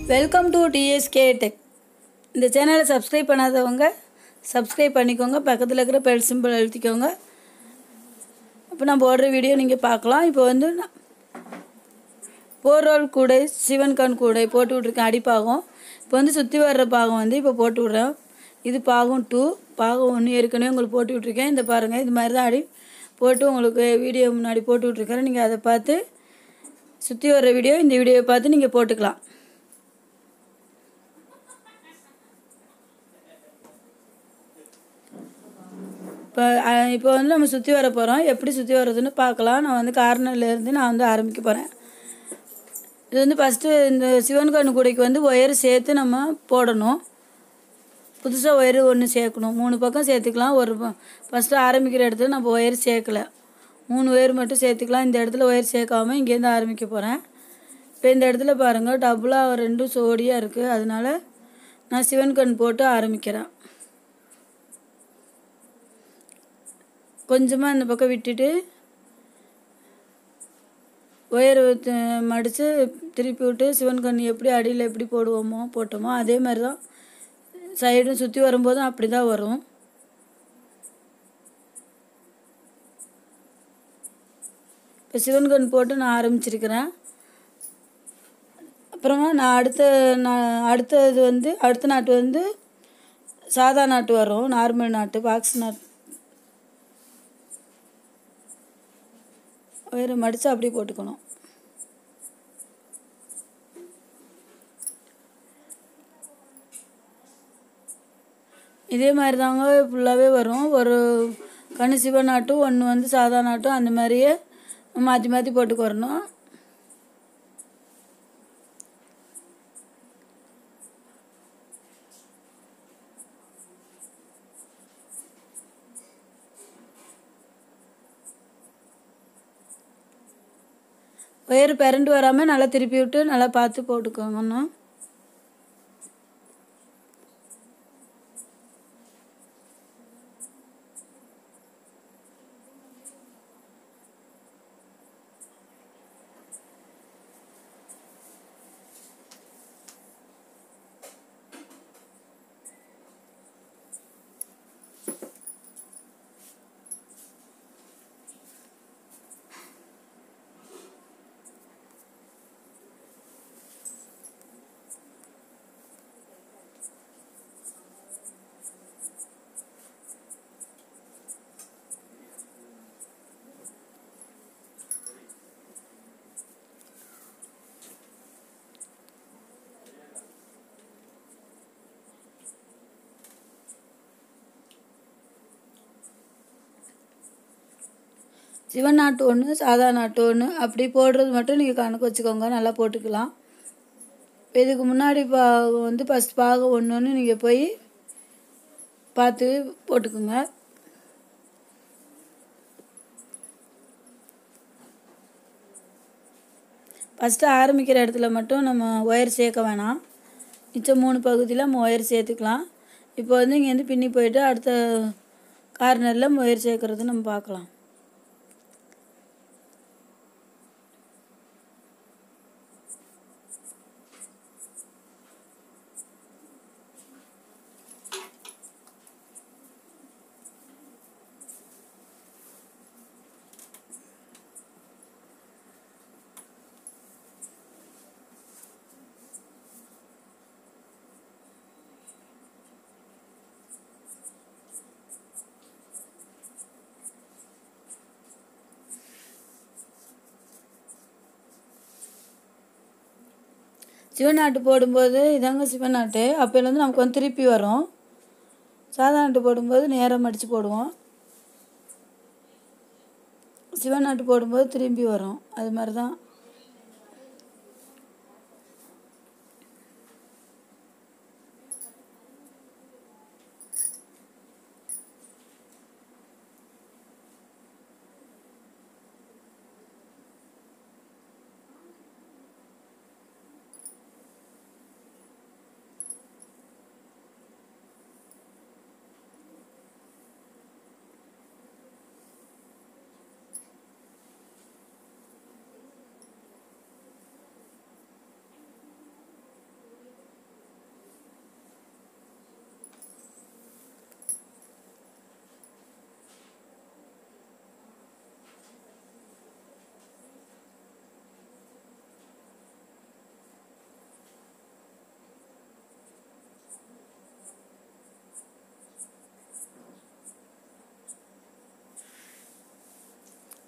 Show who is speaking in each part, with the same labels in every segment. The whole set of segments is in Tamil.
Speaker 1: வெல்கம் டு டிஎஸ்கே டெக் இந்த சேனலை சப்ஸ்கிரைப் பண்ணாதவங்க சப்ஸ்கிரைப் பண்ணிக்கோங்க பக்கத்தில் இருக்கிற பெல் சிம்பிள் அழுத்திக்கோங்க அப்போ நான் போடுற வீடியோ நீங்கள் பார்க்கலாம் இப்போ வந்து நான் போர்ரோல் கூடை சிவன் கண் கூடை போட்டு விட்ருக்கேன் அடிப்பாகம் இப்போ வந்து சுற்றி வர்ற பாகம் வந்து இப்போ போட்டு விட்றேன் இது பாகம் டூ பாகம் ஒன்று ஏற்கனவே உங்களுக்கு போட்டு விட்ருக்கேன் இந்த பாருங்கள் இது மாதிரி தான் அடி போட்டு உங்களுக்கு வீடியோ முன்னாடி போட்டு விட்ருக்கேன் நீங்கள் அதை பார்த்து சுற்றி வர்ற வீடியோ இந்த வீடியோவை பார்த்து நீங்கள் போட்டுக்கலாம் இப்போ அஹ், இப்போ வந்து நம்ம சுற்றி வர போகிறோம் எப்படி சுற்றி வர்றதுன்னு பார்க்கலாம் நான் வந்து கார்னர்ல இருந்து நான் வந்து ஆரம்பிக்க போகிறேன் இது வந்து ஃபஸ்ட்டு இந்த சிவன் கண்ணு கூடைக்கு வந்து ஒயர் சேர்த்து நம்ம போடணும் புதுசாக ஒயர் ஒன்று சேர்க்கணும் மூணு பக்கம் சேர்த்துக்கலாம் ஒரு ஃபஸ்ட்டு ஆரம்பிக்கிற இடத்துல நம்ம ஒயர் சேர்க்கல மூணு ஒயர் மட்டும் சேர்த்துக்கலாம் இந்த இடத்துல ஒயர் சேர்க்காம இங்கேருந்து ஆரம்பிக்க போகிறேன் இப்போ இந்த இடத்துல பாருங்கள் டபுளாக ரெண்டும் சோடியாக இருக்குது அதனால நான் சிவன் கண் போட்டு ஆரம்பிக்கிறேன் கொஞ்சமாக இந்த பக்கம் விட்டுட்டு ஒயர் மடித்து திருப்பி விட்டு சிவன் கண் எப்படி அடியில் எப்படி போடுவோமோ போட்டோமோ அதே மாதிரி தான் சைடும் சுற்றி வரும்போதும் அப்படி தான் வரும் இப்போ சிவன் கண் போட்டு நான் ஆரம்பிச்சிருக்கிறேன் அப்புறமா நான் அடுத்த நான் அடுத்தது வந்து அடுத்த நாட்டு வந்து சாதா நாட்டு வரும் நார்மல் நாட்டு பாக்ஸ் நாட்டு ஒயரை மடித்து அப்படியே போட்டுக்கணும் இதே மாதிரி தாங்க ஃபுல்லாகவே வரும் ஒரு கணு சிவ நாட்டும் ஒன்று வந்து சாதா நாட்டும் அந்த மாதிரியே மாற்றி மாற்றி போட்டுக்கு வரணும் ஒயர் பிறண்டு வராமல் நல்லா திருப்பி விட்டு நல்லா பார்த்து போட்டுக்கோங்கண்ணா சிவன் நாட்டு ஒன்று சாதா நாட்டு ஒன்று அப்படி போடுறது மட்டும் நீங்கள் கணக்கு வச்சுக்கோங்க நல்லா போட்டுக்கலாம் இப்போ இதுக்கு முன்னாடி பா வந்து ஃபஸ்ட் பாகம் ஒன்று ஒன்று நீங்கள் போய் பார்த்து போட்டுக்குங்க ஃபஸ்ட்டு ஆரம்பிக்கிற இடத்துல மட்டும் நம்ம ஒயர் சேர்க்க வேணாம் மிச்சம் மூணு பகுதியில் நம்ம ஒயர் சேர்த்துக்கலாம் இப்போ வந்து இங்கேருந்து பின்னி போயிட்டு அடுத்த கார்னரில் ஒயர் சேர்க்குறது நம்ம பார்க்கலாம் சிவநாட்டு போடும்போது இதாங்க சிவநாட்டு அப்போலேருந்து நமக்கு வந்து திருப்பி வரும் சாதா நாட்டு போடும்போது நேரம் மடித்து போடுவோம் சிவநாட்டு போடும்போது திரும்பி வரும் அது மாதிரி தான்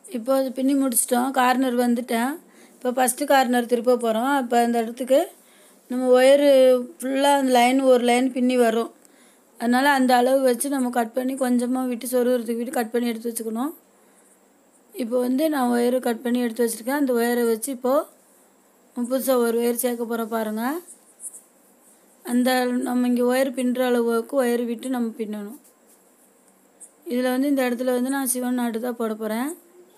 Speaker 1: இப்போ அது பின்னி முடிச்சிட்டோம் கார்னர் வந்துட்டேன் இப்போ ஃபஸ்ட்டு கார்னர் திருப்ப போகிறோம் இப்போ அந்த இடத்துக்கு நம்ம ஒயரு ஃபுல்லாக அந்த லைன் ஒரு லைன் பின்னி வரும் அதனால் அந்த அளவு வச்சு நம்ம கட் பண்ணி கொஞ்சமாக விட்டு சொருகிறதுக்கு விட்டு கட் பண்ணி எடுத்து வச்சுக்கணும் இப்போ வந்து நான் ஒயரை கட் பண்ணி எடுத்து வச்சுருக்கேன் அந்த ஒயரை வச்சு இப்போது புதுசாக ஒரு ஒயர் சேர்க்க போகிற பாருங்கள் அந்த நம்ம இங்கே ஒயர் பின்னுற அளவுக்கு ஒயர் விட்டு நம்ம பின்னணும் இதில் வந்து இந்த இடத்துல வந்து நான் சிவன் நாட்டு தான் போட போகிறேன்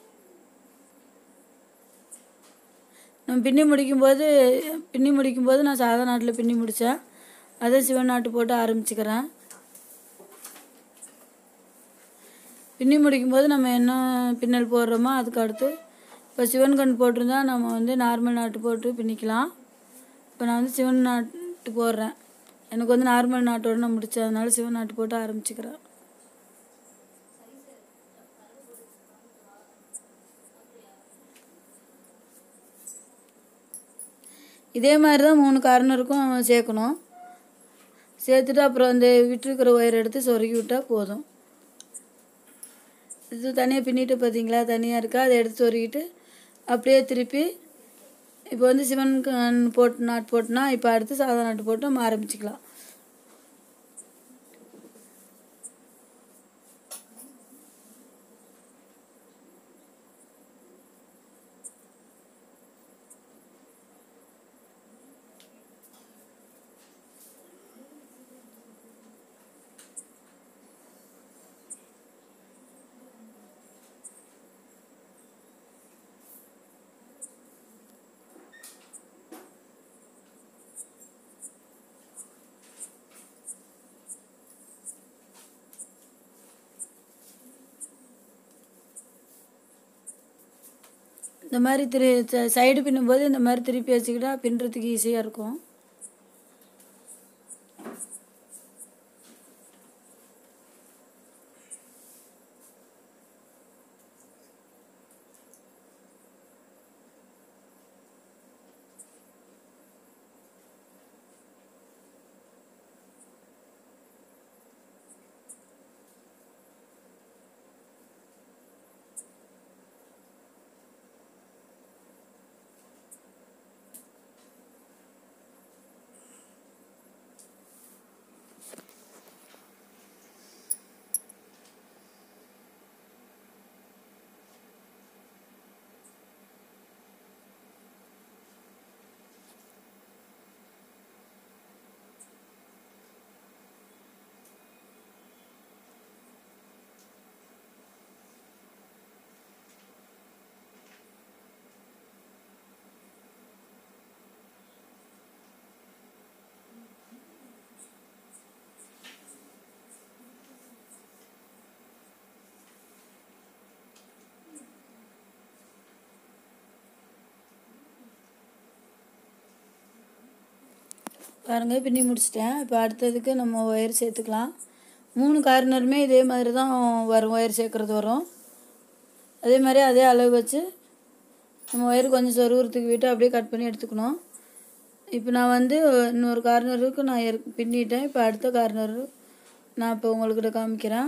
Speaker 1: நம்ம பின்னி முடிக்கும்போது பின்னி முடிக்கும்போது நான் சாதா நாட்டில் பின்னி முடித்தேன் அதை சிவன் நாட்டு போட்டு ஆரம்பிச்சுக்கிறேன் பின்னி முடிக்கும்போது நம்ம என்ன பின்னல் போடுறோமோ அதுக்கு அடுத்து இப்போ சிவன் கண் போட்டிருந்தா நம்ம வந்து நார்மல் நாட்டு போட்டு பின்னிக்கலாம் இப்போ நான் வந்து சிவன் நாட்டு போடுறேன் எனக்கு வந்து நார்மல் நாட்டோட நான் முடித்தேன் அதனால சிவன் நாட்டு போட்டு ஆரம்பிச்சுக்கிறேன் இதே மாதிரி தான் மூணு கார்னருக்கும் சேர்க்கணும் சேர்த்துட்டு அப்புறம் அந்த விட்டுருக்கிற ஒயர் எடுத்து சொருகி விட்டால் போதும் இது தனியாக பின்னிட்டு பார்த்தீங்களா தனியாக இருக்கா அதை எடுத்து சொருகிட்டு அப்படியே திருப்பி இப்போ வந்து சிவன் கண் போட்டு நாட்டு போட்டுனா இப்போ அடுத்து சாதா நாட்டு போட்டு நம்ம ஆரம்பிச்சுக்கலாம் இந்த மாதிரி திரு சைடு பின்னும்போது இந்த மாதிரி திருப்பி வச்சுக்கிட்டா பின்னுறதுக்கு ஈஸியாக இருக்கும் பாருங்கள் பின்னி முடிச்சிட்டேன் இப்போ அடுத்ததுக்கு நம்ம ஒயர் சேர்த்துக்கலாம் மூணு கார்னருமே இதே மாதிரி தான் வரும் ஒயர் சேர்க்குறது வரும் அதே மாதிரி அதே அளவு வச்சு நம்ம ஒயர் கொஞ்சம் சொருகிறதுக்கு விட்டு அப்படியே கட் பண்ணி எடுத்துக்கணும் இப்போ நான் வந்து இன்னொரு கார்னருக்கு நான் ஏற் பின்னிட்டேன் இப்போ அடுத்த கார்னரு நான் இப்போ உங்கள்கிட்ட காமிக்கிறேன்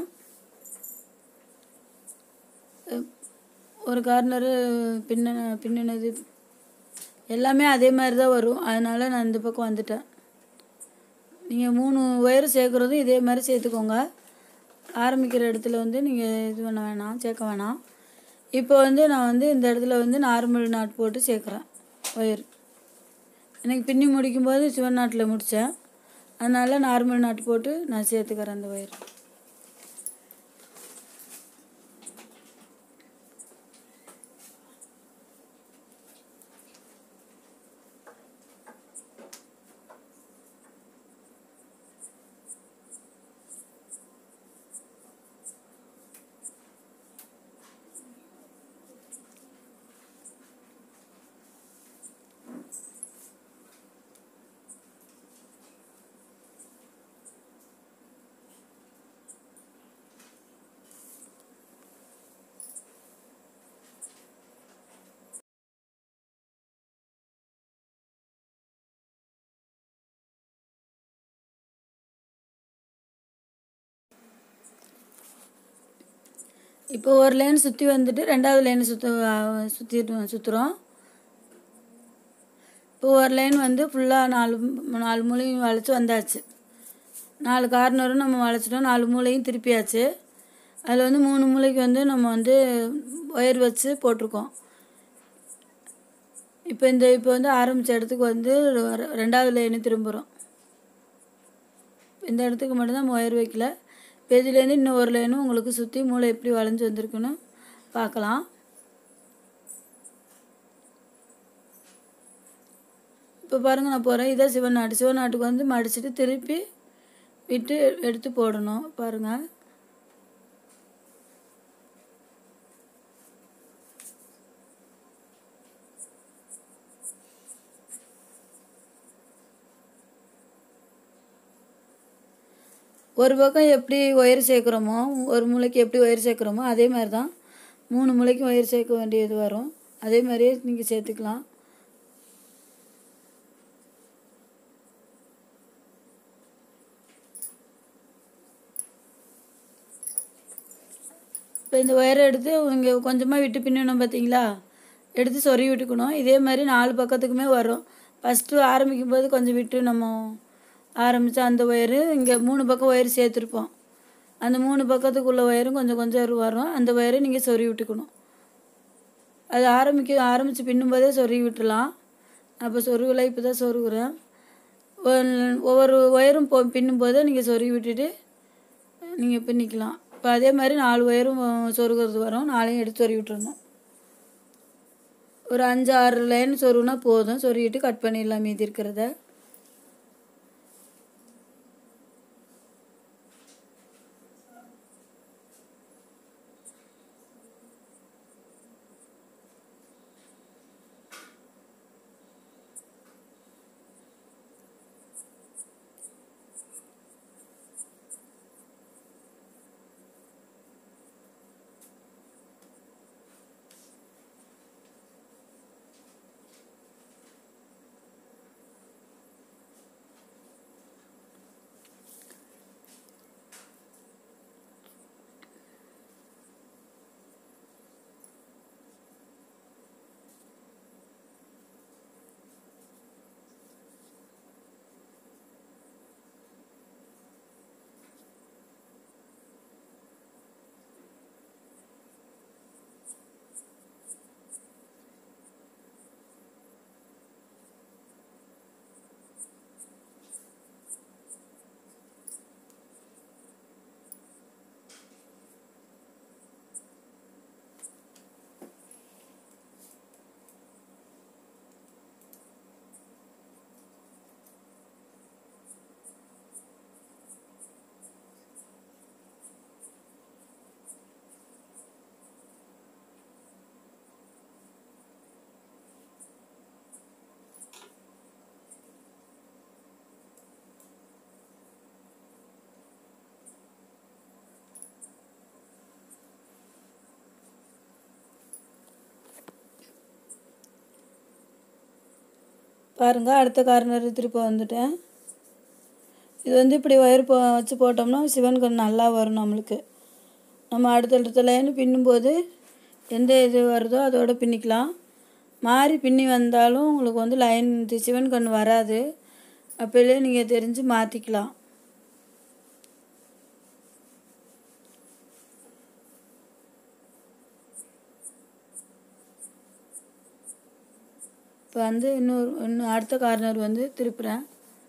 Speaker 1: ஒரு கார்னரு பின்ன பின்னினது எல்லாமே அதே மாதிரி தான் வரும் அதனால் நான் இந்த பக்கம் வந்துட்டேன் நீங்கள் மூணு ஒயர் சேர்க்குறதும் இதே மாதிரி சேர்த்துக்கோங்க ஆரம்பிக்கிற இடத்துல வந்து நீங்கள் இது பண்ண வேணாம் சேர்க்க வேணாம் இப்போ வந்து நான் வந்து இந்த இடத்துல வந்து நார்மல் நாட் போட்டு சேர்க்குறேன் ஒயர் எனக்கு பின்னி முடிக்கும்போது சிவன் நாட்டில் முடித்தேன் அதனால் நார்மல் நாட் போட்டு நான் சேர்த்துக்கிறேன் அந்த ஒயர் இப்போ ஒரு லைன் சுற்றி வந்துட்டு ரெண்டாவது லைன் சுற்ற சுற்றி சுற்றுறோம் இப்போ ஒரு லைன் வந்து ஃபுல்லாக நாலு நாலு மூலையும் வளைச்சி வந்தாச்சு நாலு கார்னரும் நம்ம வளைச்சிட்டோம் நாலு மூலையும் திருப்பியாச்சு அதில் வந்து மூணு மூலைக்கு வந்து நம்ம வந்து ஒயர் வச்சு போட்டிருக்கோம் இப்போ இந்த இப்போ வந்து ஆரம்பித்த இடத்துக்கு வந்து ரெ- ரெண்டாவது லைனு திரும்புகிறோம் இந்த இடத்துக்கு மட்டும்தான் நம்ம ஒயர் வைக்கல இப்போ இதுலேருந்து இன்னும் ஒரு லைனும் உங்களுக்கு சுற்றி மூளை எப்படி வளைஞ்சு வந்திருக்குன்னு பார்க்கலாம் இப்போ பாருங்கள் நான் போகிறேன் இதான் சிவநாட்டு சிவநாட்டுக்கு வந்து மடிச்சிட்டு திருப்பி விட்டு எடுத்து போடணும் பாருங்கள் ஒரு பக்கம் எப்படி ஒயர் சேர்க்குறோமோ ஒரு மூளைக்கு எப்படி ஒயர் சேர்க்குறோமோ அதே மாதிரி தான் மூணு மூளைக்கும் ஒயர் சேர்க்க வேண்டியது வரும் அதே மாதிரியே நீங்கள் சேர்த்துக்கலாம் இப்போ இந்த ஒயரை எடுத்து இங்கே கொஞ்சமாக விட்டு பின்னணும் பார்த்தீங்களா எடுத்து சொருகி விட்டுக்கணும் இதே மாதிரி நாலு பக்கத்துக்குமே வரும் ஃபஸ்ட்டு ஆரம்பிக்கும் போது கொஞ்சம் விட்டு நம்ம ஆரம்பித்த அந்த ஒயரு இங்கே மூணு பக்கம் ஒயர் சேர்த்துருப்போம் அந்த மூணு பக்கத்துக்குள்ள ஒயரும் கொஞ்சம் கொஞ்சம் வரும் அந்த ஒயரை நீங்கள் சொருகி விட்டுக்கணும் அது ஆரம்பிக்க ஆரம்பித்து பின்னும்போதே சொருகி விட்டுலாம் அப்போ சொருகலை இப்போ தான் சொருகுறேன் ஒவ்வொரு- ஒவ்வொரு ஒயரும் போ பின்னும்போது நீங்கள் சொருகி விட்டுட்டு நீங்கள் பின்னிக்கலாம் இப்போ அதே மாதிரி நாலு ஒயரும் சொருகிறது வரும் நாளையும் எடுத்து சொருகி விட்டுறணும் ஒரு அஞ்சு ஆறு லைன் சொருகுனா போதும் சொருகிட்டு கட் பண்ணிடலாம் மீதி இருக்கிறத பாருங்கள் அடுத்த கார்னர் திருப்பி வந்துட்டேன் இது வந்து இப்படி ஒயர் போ வச்சு போட்டோம்னா சிவன் கொஞ்சம் நல்லா வரும் நம்மளுக்கு நம்ம அடுத்தடுத்த லைன் பின்னும்போது எந்த இது வருதோ அதோட பின்னிக்கலாம் மாறி பின்னி வந்தாலும் உங்களுக்கு வந்து லைன் சிவன் கண் வராது அப்போலே நீங்கள் தெரிஞ்சு மாற்றிக்கலாம் இப்போ வந்து இன்னொரு இன்னும் அடுத்த கார்னர் வந்து திருப்புறேன்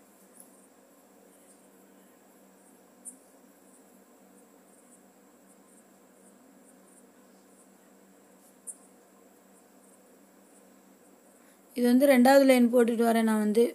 Speaker 1: இது வந்து ரெண்டாவது லைன் போட்டுட்டு வரேன் நான் வந்து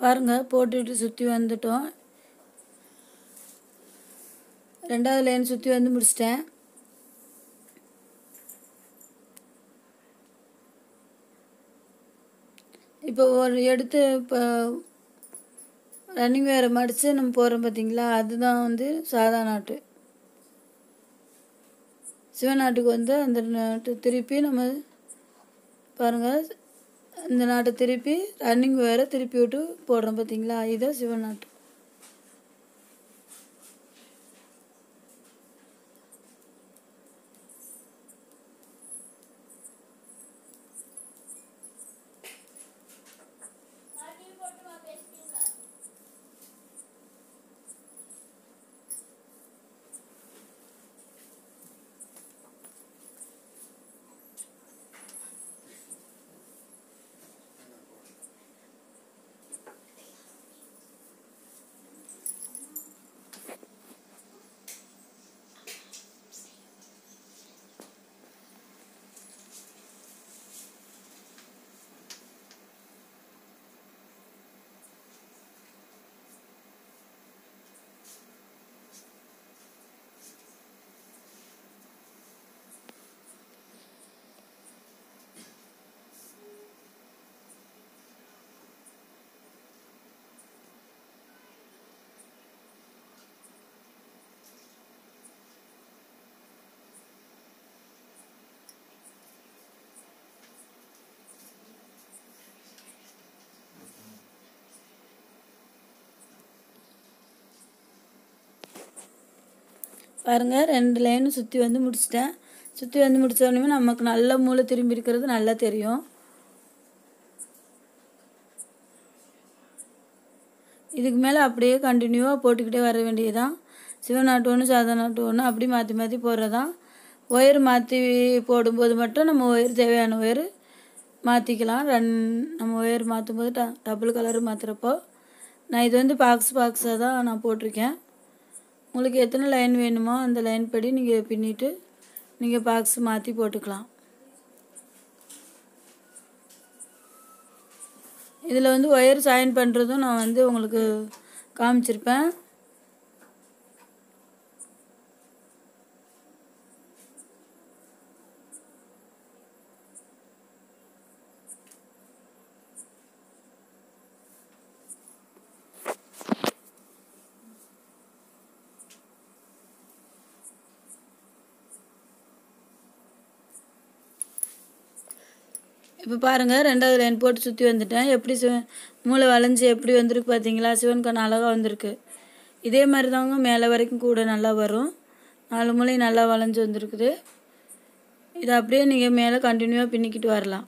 Speaker 1: பாருங்கள் போட்டுட்டு சுற்றி வந்துட்டோம் ரெண்டாவது லைன் சுற்றி வந்து முடிச்சிட்டேன் இப்போ ஒரு எடுத்து இப்போ ரன்னிங் வேறு மடித்து நம்ம போகிறோம் பார்த்தீங்களா அதுதான் வந்து சாதா நாட்டு சிவநாட்டுக்கு வந்து அந்த நாட்டு திருப்பி நம்ம பாருங்கள் இந்த நாட்டை திருப்பி ரன்னிங் வேறு திருப்பி விட்டு போடுறோம் பார்த்தீங்களா இதுதான் சிவநாட்டு பாருங்கள் ரெண்டு லைனும் சுற்றி வந்து முடிச்சிட்டேன் சுற்றி வந்து முடிச்ச உடனே நமக்கு நல்ல மூளை திரும்பி இருக்கிறது நல்லா தெரியும் இதுக்கு மேலே அப்படியே கண்டினியூவாக போட்டுக்கிட்டே வர வேண்டியதுதான் சிவநாட்டு ஒன்று சாதா நாட்டு ஒன்று அப்படி மாற்றி மாற்றி போடுறதான் ஒயர் மாற்றி போடும்போது மட்டும் நம்ம ஒயர் தேவையான ஒயர் மாற்றிக்கலாம் ரன் நம்ம ஒயர் மாற்றும் போது ட டபுள் கலர் மாற்றுறப்போ நான் இது வந்து பாக்ஸ் பாக்ஸாக தான் நான் போட்டிருக்கேன் உங்களுக்கு எத்தனை லைன் வேணுமோ அந்த லைன் படி நீங்கள் பின்னிட்டு நீங்கள் பாக்ஸ் மாற்றி போட்டுக்கலாம் இதில் வந்து ஒயர் ஜாயின் பண்ணுறதும் நான் வந்து உங்களுக்கு காமிச்சிருப்பேன் இப்போ பாருங்கள் ரெண்டாவது லைன் போட்டு சுற்றி வந்துட்டேன் எப்படி சிவ மூளை வளைஞ்சி எப்படி வந்திருக்கு பார்த்தீங்களா சிவன் கண் அழகாக வந்திருக்கு இதே மாதிரி தாங்க மேலே வரைக்கும் கூட நல்லா வரும் நாலு மூளை நல்லா வளைஞ்சு வந்திருக்குது இதை அப்படியே நீங்கள் மேலே கண்டினியூவாக பின்னிக்கிட்டு வரலாம்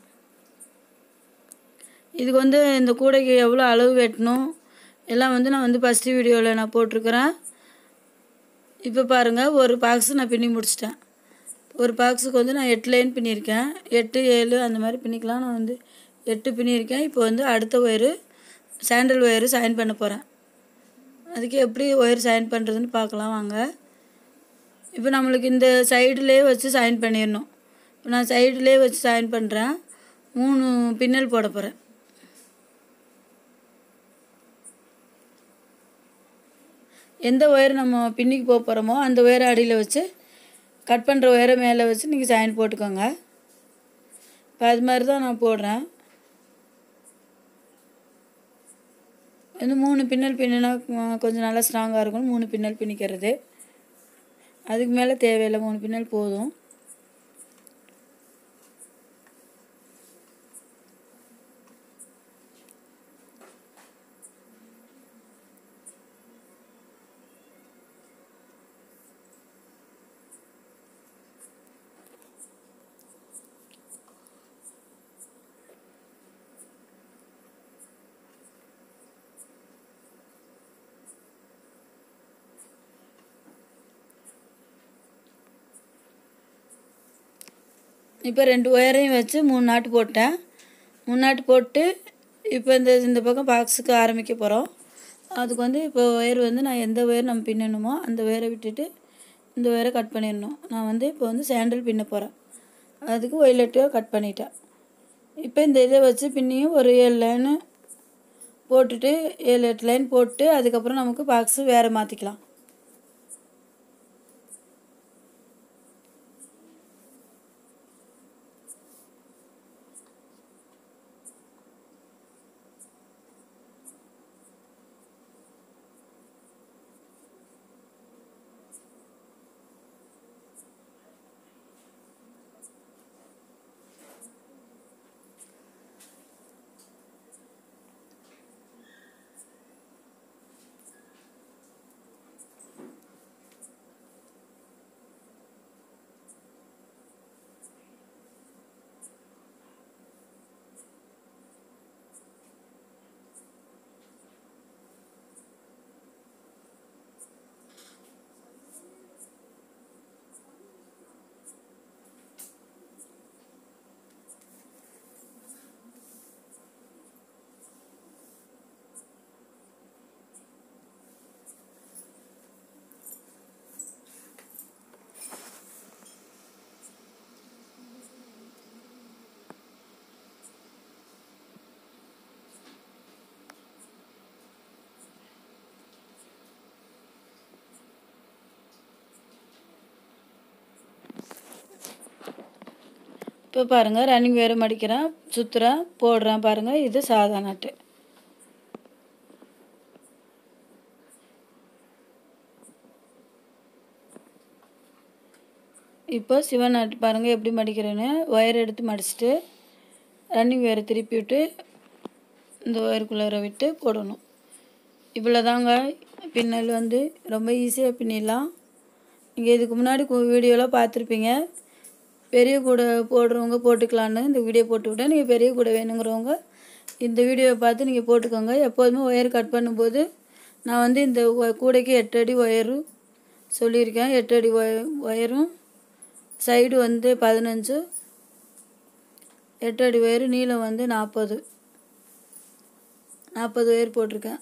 Speaker 1: இதுக்கு வந்து இந்த கூடைக்கு எவ்வளோ அளவு வெட்டணும் எல்லாம் வந்து நான் வந்து ஃபஸ்ட்டு வீடியோவில் நான் போட்டிருக்கிறேன் இப்போ பாருங்கள் ஒரு பாக்ஸ் நான் பின்னி முடிச்சிட்டேன் ஒரு பாக்ஸுக்கு வந்து நான் எட்டு லைன் பின்னியிருக்கேன் எட்டு ஏழு அந்த மாதிரி பின்னிக்கலாம் நான் வந்து எட்டு பின்னியிருக்கேன் இப்போ வந்து அடுத்த ஒயரு சாண்டல் ஒயரு சைன் பண்ண போகிறேன் அதுக்கு எப்படி ஒயர் சைன் பண்ணுறதுன்னு பார்க்கலாம் வாங்க இப்போ நம்மளுக்கு இந்த சைடுலேயே வச்சு சைன் பண்ணிடணும் இப்போ நான் சைடுலேயே வச்சு சைன் பண்ணுறேன் மூணு பின்னல் போட போகிறேன் எந்த ஒயர் நம்ம பின்னிக்கு போக போகிறோமோ அந்த ஒயரை அடியில் வச்சு கட் பண்ணுற ஒயரை மேலே வச்சு நீங்கள் சைன் போட்டுக்கோங்க இப்போ அது மாதிரி தான் நான் போடுறேன் வந்து மூணு பின்னல் பின்னினா கொஞ்சம் நல்லா ஸ்ட்ராங்காக இருக்கும் மூணு பின்னல் பின்னிக்கிறது அதுக்கு மேலே தேவையில்லை மூணு பின்னல் போதும் இப்போ ரெண்டு ஒயரையும் வச்சு மூணு நாட்டு போட்டேன் மூணு நாட்டு போட்டு இப்போ இந்த இந்த பக்கம் பாக்ஸுக்கு ஆரம்பிக்க போகிறோம் அதுக்கு வந்து இப்போ ஒயர் வந்து நான் எந்த ஒயர் நம்ம பின்னணுமோ அந்த ஒயரை விட்டுட்டு இந்த ஒயரை கட் பண்ணிடணும் நான் வந்து இப்போ வந்து சாண்டல் பின்ன போகிறேன் அதுக்கு ஒயிலெட்டாக கட் பண்ணிட்டேன் இப்போ இந்த இதை வச்சு பின்னியும் ஒரு ஏழு லைனு போட்டுட்டு ஏழு எட்டு லைன் போட்டு அதுக்கப்புறம் நமக்கு பாக்ஸு வேறு மாற்றிக்கலாம் இப்போ பாருங்கள் ரன்னிங் வேறு மடிக்கிறேன் சுற்றுறேன் போடுறேன் பாருங்கள் இது சாதா நாட்டு இப்போ சிவன் நாட்டு பாருங்கள் எப்படி மடிக்கிறேன்னு ஒயர் எடுத்து மடிச்சுட்டு ரன்னிங் வேறு திருப்பி விட்டு இந்த ஒயருக்குள்ளார விட்டு போடணும் இவ்வளோதாங்க பின்னல் வந்து ரொம்ப ஈஸியாக பின்னிடலாம் நீங்கள் இதுக்கு முன்னாடி வீடியோலாம் பார்த்துருப்பீங்க பெரிய கூடை போடுறவங்க போட்டுக்கலான்னு இந்த வீடியோ போட்டு விட்டேன் நீங்கள் பெரிய கூடை வேணுங்கிறவங்க இந்த வீடியோவை பார்த்து நீங்கள் போட்டுக்கோங்க எப்போதுமே ஒயர் கட் பண்ணும்போது நான் வந்து இந்த ஒ- கூடைக்கு எட்டு அடி ஒயரு சொல்லியிருக்கேன் எட்டு அடி ஒய ஒயரும் சைடு வந்து பதினஞ்சு எட்டு அடி ஒயரு நீளம் வந்து நாற்பது நாற்பது ஒயர் போட்டிருக்கேன்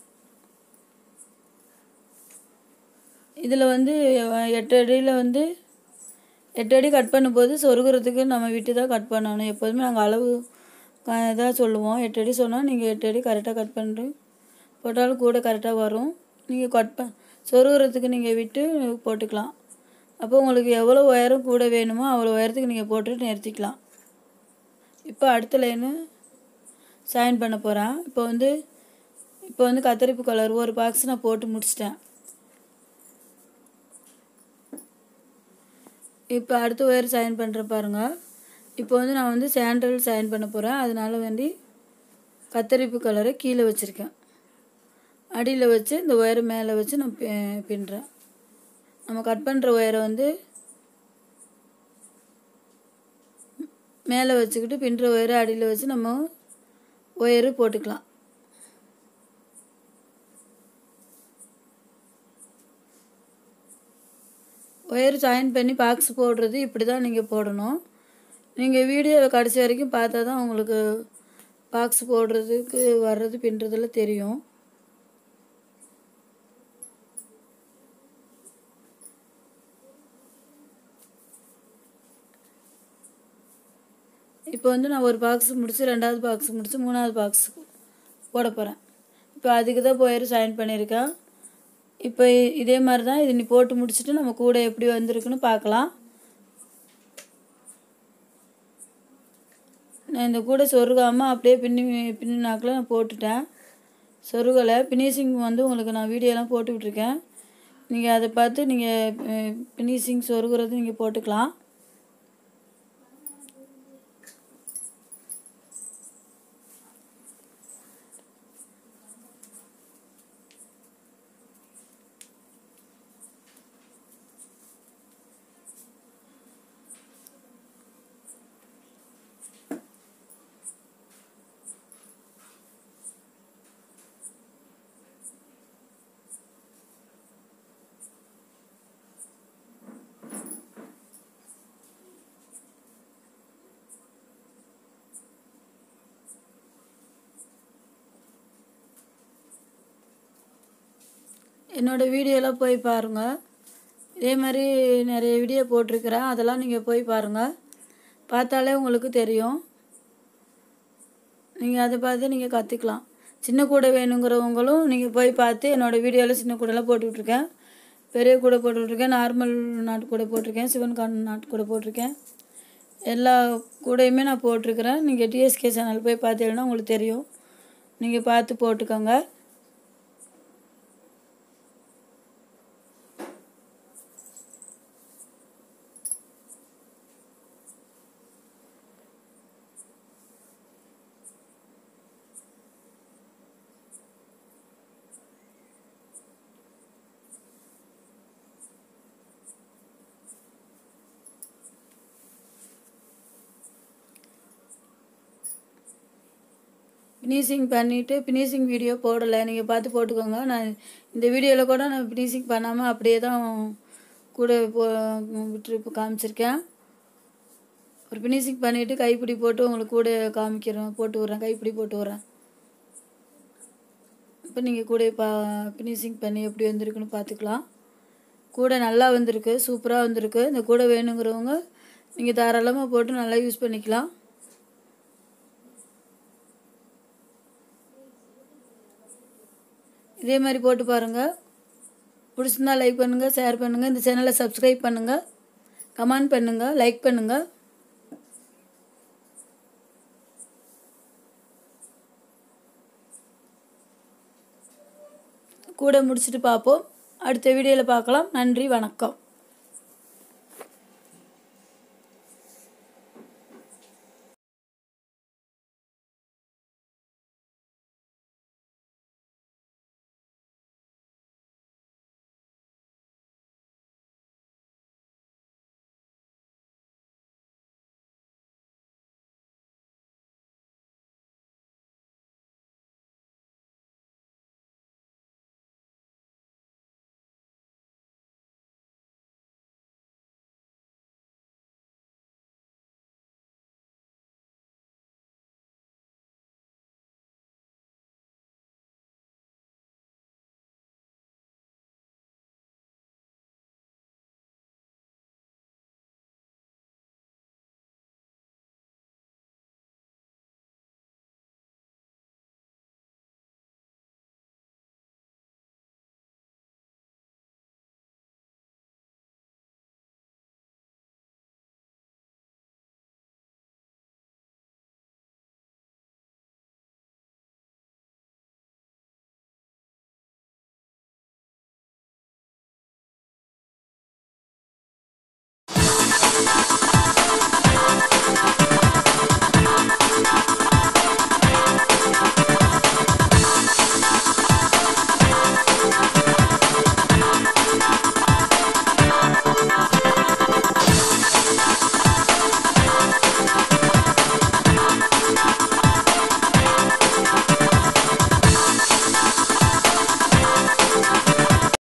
Speaker 1: இதில் வந்து அஹ், எட்டு அடியில் வந்து எட்டு அடி கட் பண்ணும்போது சொருகிறதுக்கு நம்ம விட்டு தான் கட் பண்ணணும் எப்போதுமே நாங்கள் அளவு இதாக சொல்லுவோம் எட்டு அடி சொன்னால் நீங்கள் எட்டு அடி கரெக்டாக கட் பண்ணுற போட்டாலும் கூட கரெக்டாக வரும் நீங்கள் கட் ப சொருகிறதுக்கு நீங்கள் விட்டு போட்டுக்கலாம் அப்போ உங்களுக்கு எவ்வளோ உயரம் கூட வேணுமோ அவ்வளோ உயரத்துக்கு நீங்கள் போட்டுட்டு நிறுத்திக்கலாம் இப்போ அடுத்த லைனு சைன் பண்ண போகிறேன் இப்போ வந்து இப்போ வந்து கத்தரிப்பு கலர் ஒரு பாக்ஸ் நான் போட்டு முடிச்சிட்டேன் இப்போ அடுத்த ஒயர் சைன் பண்ணுற பாருங்க இப்போ வந்து நான் வந்து சாண்டல் சைன் பண்ண போகிறேன் அதனால வேண்டி கத்தரிப்பு கலரை கீழே வச்சுருக்கேன் அடியில் வச்சு இந்த ஒயரை மேலே வச்சு நான் பி- பின்னுறேன் நம்ம கட் பண்ணுற ஒயரை வந்து மேலே வச்சுக்கிட்டு பின்னுற ஒயரை அடியில் வச்சு நம்ம ஒயரு போட்டுக்கலாம் ஒயர் ஜாயின் பண்ணி பாக்ஸ் போடுறது இப்படி தான் நீங்கள் போடணும் நீங்கள் வீடியோவை கடைசி வரைக்கும் பார்த்தா தான் உங்களுக்கு பாக்ஸ் போடுறதுக்கு வர்றது பின்னுறதெல்லாம் தெரியும் இப்போ வந்து நான் ஒரு பாக்ஸ் முடிச்சு ரெண்டாவது பாக்ஸ் முடிச்சு மூணாவது பாக்ஸ் போட போகிறேன் இப்போ அதுக்கு தான் ஒயர் சைன் பண்ணியிருக்கேன் இப்போ இ- இதே மாதிரி தான் இது நீ போட்டு முடிச்சுட்டு நம்ம கூட எப்படி வந்திருக்குன்னு பார்க்கலாம் நான் இந்த கூடை சொருகாமல் அப்படியே பின்னி பின்னினாக்கில் நான் போட்டுட்டேன் சொருகலை ஃபினிஷிங் வந்து உங்களுக்கு நான் வீடியோலாம் போட்டு விட்ருக்கேன் நீங்கள் அதை பார்த்து நீங்கள் ஃபினிஷிங் சொருகிறது நீங்கள் போட்டுக்கலாம் என்னோடய வீடியோலாம் போய் பாருங்கள் இதே மாதிரி நிறைய வீடியோ போட்டிருக்கிறேன் அதெல்லாம் நீங்கள் போய் பாருங்கள் பார்த்தாலே உங்களுக்கு தெரியும் நீங்கள் அதை பார்த்து நீங்கள் கற்றுக்கலாம் சின்ன கூடை வேணுங்கிறவங்களும் நீங்கள் போய் பார்த்து என்னோடய வீடியோவில் சின்ன கூடைலாம் போட்டு விட்ருக்கேன் பெரிய கூடை போட்டு விட்ருக்கேன் நார்மல் நாட்டு கூடை போட்டிருக்கேன் சிவன் கான் நாட்டு கூடை போட்டிருக்கேன் எல்லா கூடையுமே நான் போட்டிருக்கிறேன் நீங்கள் டிஎஸ்கே சேனல் போய் பார்த்தீங்கன்னா உங்களுக்கு தெரியும் நீங்கள் பார்த்து போட்டுக்கோங்க ஃபினிஷிங் பண்ணிவிட்டு ஃபினிஷிங் வீடியோ போடலை நீங்கள் பார்த்து போட்டுக்கோங்க நான் இந்த வீடியோவில் கூட நான் ஃபினிஷிங் பண்ணாமல் அப்படியே தான் கூட போ விட்டு இப்போ காமிச்சிருக்கேன் ஒரு ஃபினிஷிங் பண்ணிவிட்டு கைப்பிடி போட்டு உங்களுக்கு கூட காமிக்கிறேன் போட்டு விட்றேன் கைப்பிடி போட்டு விட்றேன் இப்போ நீங்கள் கூட பா ஃபினிஷிங் பண்ணி எப்படி வந்திருக்குன்னு பார்த்துக்கலாம் கூட நல்லா வந்திருக்கு சூப்பராக வந்திருக்கு இந்த கூட வேணுங்கிறவங்க நீங்கள் தாராளமாக போட்டு நல்லா யூஸ் பண்ணிக்கலாம் இதே மாதிரி போட்டு பாருங்கள் பிடிச்சிருந்தா லைக் பண்ணுங்கள் ஷேர் பண்ணுங்கள் இந்த சேனலை சப்ஸ்கிரைப் பண்ணுங்கள் கமெண்ட் பண்ணுங்கள் லைக் பண்ணுங்கள் கூட முடிச்சுட்டு பார்ப்போம் அடுத்த வீடியோவில் பார்க்கலாம் நன்றி வணக்கம்